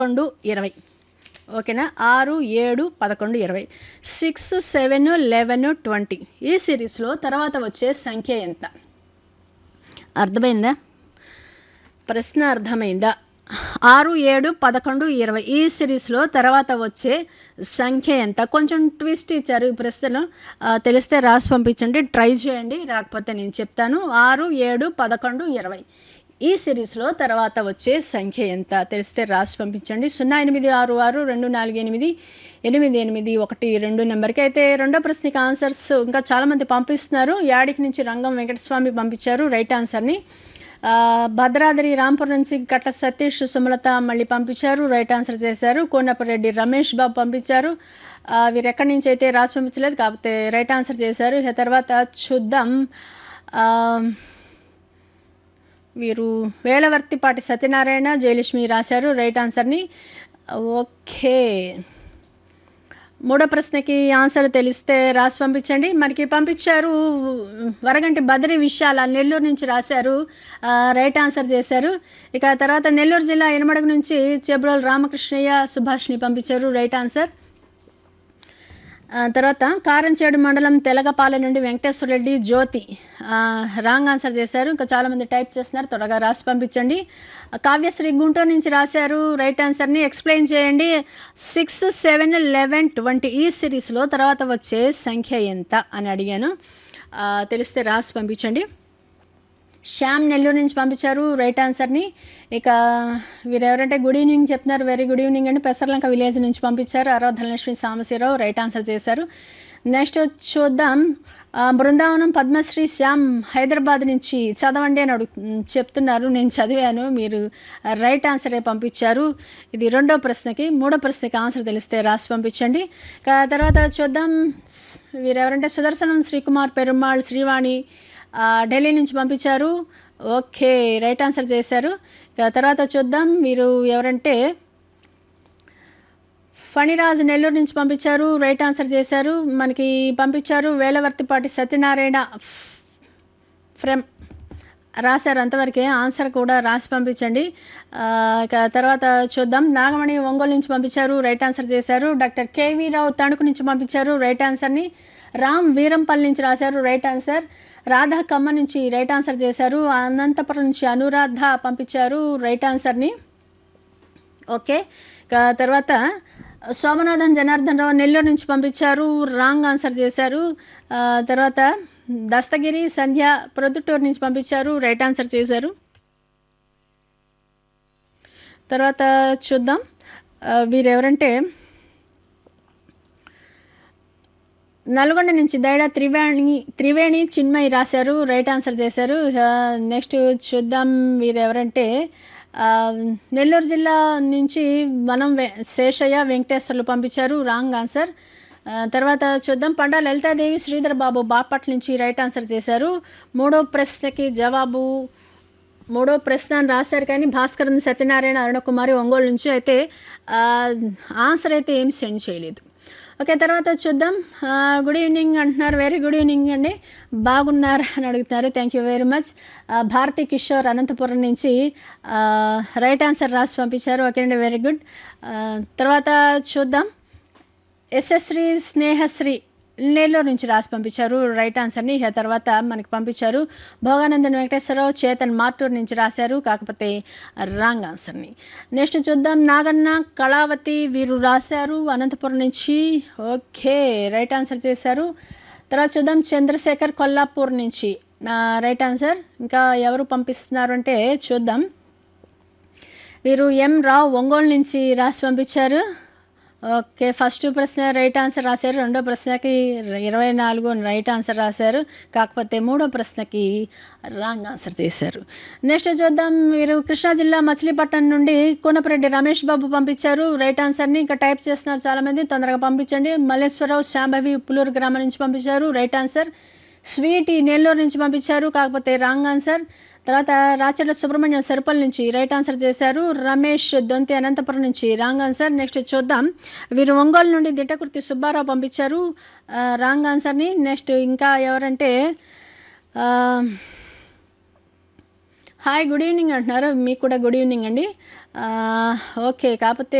పదకొండు ఇరవై ఓకేనా ఆరు ఏడు పదకొండు ఇరవై సిక్స్ సెవెన్ లెవెన్ ట్వంటీ ఈ సిరీస్లో తర్వాత వచ్చే సంఖ్య ఎంత అర్థమైందా ప్రశ్న అర్థమైందా ఆరు ఏడు పదకొండు ఇరవై ఈ సిరీస్లో తర్వాత వచ్చే సంఖ్య ఎంత కొంచెం ట్విస్ట్ ఇచ్చారు ఈ ప్రశ్నలో ఆ, తెలిస్తే రాసి పంపించండి ట్రై చేయండి రాకపోతే నేను చెప్తాను ఆరు ఏడు పదకొండు ఇరవై ఈ సిరీస్లో తర్వాత వచ్చే సంఖ్య ఎంత తెలిస్తే రాసి పంపించండి సున్నా ఎనిమిది ఆరు ఆరు రెండు నాలుగు ఎనిమిది ఎనిమిది ఎనిమిది ఒకటి రెండు నెంబర్కి అయితే రెండో ప్రశ్నకి ఆన్సర్స్ ఇంకా చాలామంది పంపిస్తున్నారు యాడికి నుంచి రంగం వెంకటస్వామి పంపించారు రైట్ ఆన్సర్ని ఆ, భద్రాద్రి రాంపురం నుంచి గట్ల సతీష్ సుమలత మళ్ళీ పంపించారు రైట్ ఆన్సర్ చేశారు కోనపరెడ్డి రమేష్ బాబు పంపించారు ఆ, వీరు ఎక్కడి నుంచి అయితే రాసి పంపించలేదు కాకపోతే రైట్ ఆన్సర్ చేశారు ఇక తర్వాత చూద్దాం ఆ, వీరు వేలవర్తిపాటి సత్యనారాయణ జయలక్ష్మి రాశారు రైట్ ఆన్సర్ని ఓకే మూడో ప్రశ్నకి ఆన్సర్ తెలిస్తే రాసి పంపించండి మనకి పంపించారు వరగంటి బద్రి విశాల నెల్లూరు నుంచి రాశారు ఆ, రైట్ ఆన్సర్ చేశారు ఇక తర్వాత నెల్లూరు జిల్లా ఎనమడుగు నుంచి చెబ్రోల్ రామకృష్ణయ్య సుభాష్ని పంపించారు రైట్ ఆన్సర్ ఆ, తర్వాత కారంచేడు మండలం తెలగపాలె నుండి వెంకటేశ్వర రెడ్డి జ్యోతి ఆ, రాంగ్ ఆన్సర్ చేశారు ఇంకా చాలా మంది టైప్ చేస్తున్నారు త్వరగా రాసి పంపించండి ఆ, కావ్యశ్రీ గుంటూరు నుంచి రాశారు రైట్ ఆన్సర్ని ఎక్స్ప్లెయిన్ చేయండి సిక్స్ సెవెన్ లెవెన్ ట్వంటీ ఈ సిరీస్లో తర్వాత వచ్చే సంఖ్య ఎంత అని అడిగాను ఆ, తెలిస్తే రాసి పంపించండి శ్యామ్ నెల్లూరు నుంచి పంపించారు రైట్ ఆన్సర్ని ఇక వీరు ఎవరంటే గుడ్ ఈవినింగ్ చెప్తున్నారు వెరీ గుడ్ ఈవినింగ్ అండి పెసర్లంక విలేజ్ నుంచి పంపించారు ఆరాధన లక్ష్మి సాంబశివరావు రైట్ ఆన్సర్ చేశారు నెక్స్ట్ చూద్దాం ఆ, బృందావనం పద్మశ్రీ శ్యామ్ హైదరాబాద్ నుంచి చదవండి అని అడుగు చెప్తున్నారు నేను చదివాను మీరు రైట్ ఆన్సరే పంపించారు ఇది రెండో ప్రశ్నకి మూడో ప్రశ్నకి ఆన్సర్ తెలిస్తే రాసి పంపించండి ఇక తర్వాత చూద్దాం వీరెవరంటే సుదర్శనం శ్రీకుమార్ పెరుమాళ్ శ్రీవాణి ఆ, ఢిల్లీ నుంచి పంపించారు ఓకే రైట్ ఆన్సర్ చేశారు ఇక తర్వాత చూద్దాం మీరు ఎవరంటే ఫణిరాజు నెల్లూరు నుంచి పంపించారు రైట్ ఆన్సర్ చేశారు మనకి పంపించారు వేలవర్తిపాటి సత్యనారాయణ ఫ్రమ్ రాశారు అంతవరకే ఆన్సర్ కూడా రాసి పంపించండి ఆ, ఇక తర్వాత చూద్దాం నాగమణి ఒంగోలు నుంచి పంపించారు రైట్ ఆన్సర్ చేశారు డాక్టర్ కేవీ రావు తణుకు నుంచి పంపించారు రైట్ ఆన్సర్ని రామ్ వీరంపల్లి నుంచి రాశారు రైట్ ఆన్సర్ రాధా కమ్మ నుంచి రైట్ ఆన్సర్ చేశారు అనంతపురం నుంచి అనురాధ పంపించారు రైట్ ఆన్సర్ని ఓకే ఇక తర్వాత సోమనాథన్ జనార్దన్ రావు నెల్లూరు నుంచి పంపించారు రాంగ్ ఆన్సర్ చేశారు ఆ, తర్వాత దస్తగిరి సంధ్య ప్రొద్దుటూరు నుంచి పంపించారు రైట్ ఆన్సర్ చేశారు తర్వాత చూద్దాం ఆ, వీరెవరంటే నల్గొండ నుంచి దైడ త్రివేణి త్రివేణి చిన్మయి రాశారు రైట్ ఆన్సర్ చేశారు నెక్స్ట్ చూద్దాం వీరెవరంటే ఆ, నెల్లూరు జిల్లా నుంచి మనం వె- శేషయ్య వెంకటేశ్వర్లు పంపించారు రాంగ్ ఆన్సర్ ఆ, తర్వాత చూద్దాం పండా లలితాదేవి శ్రీధర్ బాబు బాపట్ల నుంచి రైట్ ఆన్సర్ చేశారు మూడో ప్రశ్నకి జవాబు మూడో ప్రశ్న అని రాశారు కానీ భాస్కరన్ సత్యనారాయణ అరుణకుమారి ఒంగోలు నుంచి అయితే ఆ, ఆన్సర్ అయితే ఏం సెండ్ చేయలేదు ఓకే తర్వాత చూద్దాం ఆ, గుడ్ ఈవినింగ్ అంటున్నారు వెరీ గుడ్ ఈవినింగ్ అండి బాగున్నారా అని అడుగుతున్నారు థ్యాంక్ యూ వెరీ మచ్ ఆ, భారతి కిషోర్ అనంతపురం నుంచి ఆ, రైట్ ఆన్సర్ రాసి పంపించారు ఓకే అండి వెరీ గుడ్ ఆ, తర్వాత చూద్దాం యశస్శ్రీ స్నేహశ్రీ నెల్లూరు నుంచి రాసి పంపించారు రైట్ ఆన్సర్ని ఇక తర్వాత మనకి పంపించారు భోగానందన్ వెంకటేశ్వరరావు చేతన్ మార్టూర్ నుంచి రాశారు కాకపోతే రాంగ్ ఆన్సర్ని నెక్స్ట్ చూద్దాం నాగన్న కళావతి వీరు రాశారు అనంతపురం నుంచి ఓకే రైట్ ఆన్సర్ చేశారు తర్వాత చూద్దాం చంద్రశేఖర్ కొల్లాపూర్ నుంచి రైట్ ఆన్సర్ ఇంకా ఎవరు పంపిస్తున్నారు అంటే చూద్దాం వీరు ఎం రావు ఒంగోలు నుంచి రాసి పంపించారు ఓకే ఫస్ట్ ప్రశ్న రైట్ ఆన్సర్ రాశారు రెండో ప్రశ్నకి ఇరవై నాలుగు రైట్ ఆన్సర్ రాశారు కాకపోతే మూడో ప్రశ్నకి రాంగ్ ఆన్సర్ చేశారు నెక్స్ట్ చూద్దాం మీరు కృష్ణా జిల్లా మచిలీపట్నం నుండి కోనపరెడ్డి రమేష్ బాబు పంపించారు రైట్ ఆన్సర్ని ఇంకా టైప్ చేస్తున్నారు చాలామంది తొందరగా పంపించండి మల్లేశ్వరరావు శాంభవి పులూరు గ్రామం నుంచి పంపించారు రైట్ ఆన్సర్ స్వీటీ నెల్లూరు నుంచి పంపించారు కాకపోతే రాంగ్ ఆన్సర్ తర్వాత రాచర్ల సుబ్రహ్మణ్యం సరుపల్ నుంచి రైట్ ఆన్సర్ చేశారు రమేష్ దొంతి అనంతపురం నుంచి రాంగ్ ఆన్సర్ నెక్స్ట్ చూద్దాం వీరు ఒంగోలు నుండి దిట్టకుర్తి సుబ్బారావు పంపించారు ఆ, రాంగ్ ఆన్సర్ని నెక్స్ట్ ఇంకా ఎవరంటే ఆ, హాయ్ గుడ్ ఈవినింగ్ అంటున్నారు మీకు కూడా గుడ్ ఈవినింగ్ అండి ఆ, ఓకే కాకపోతే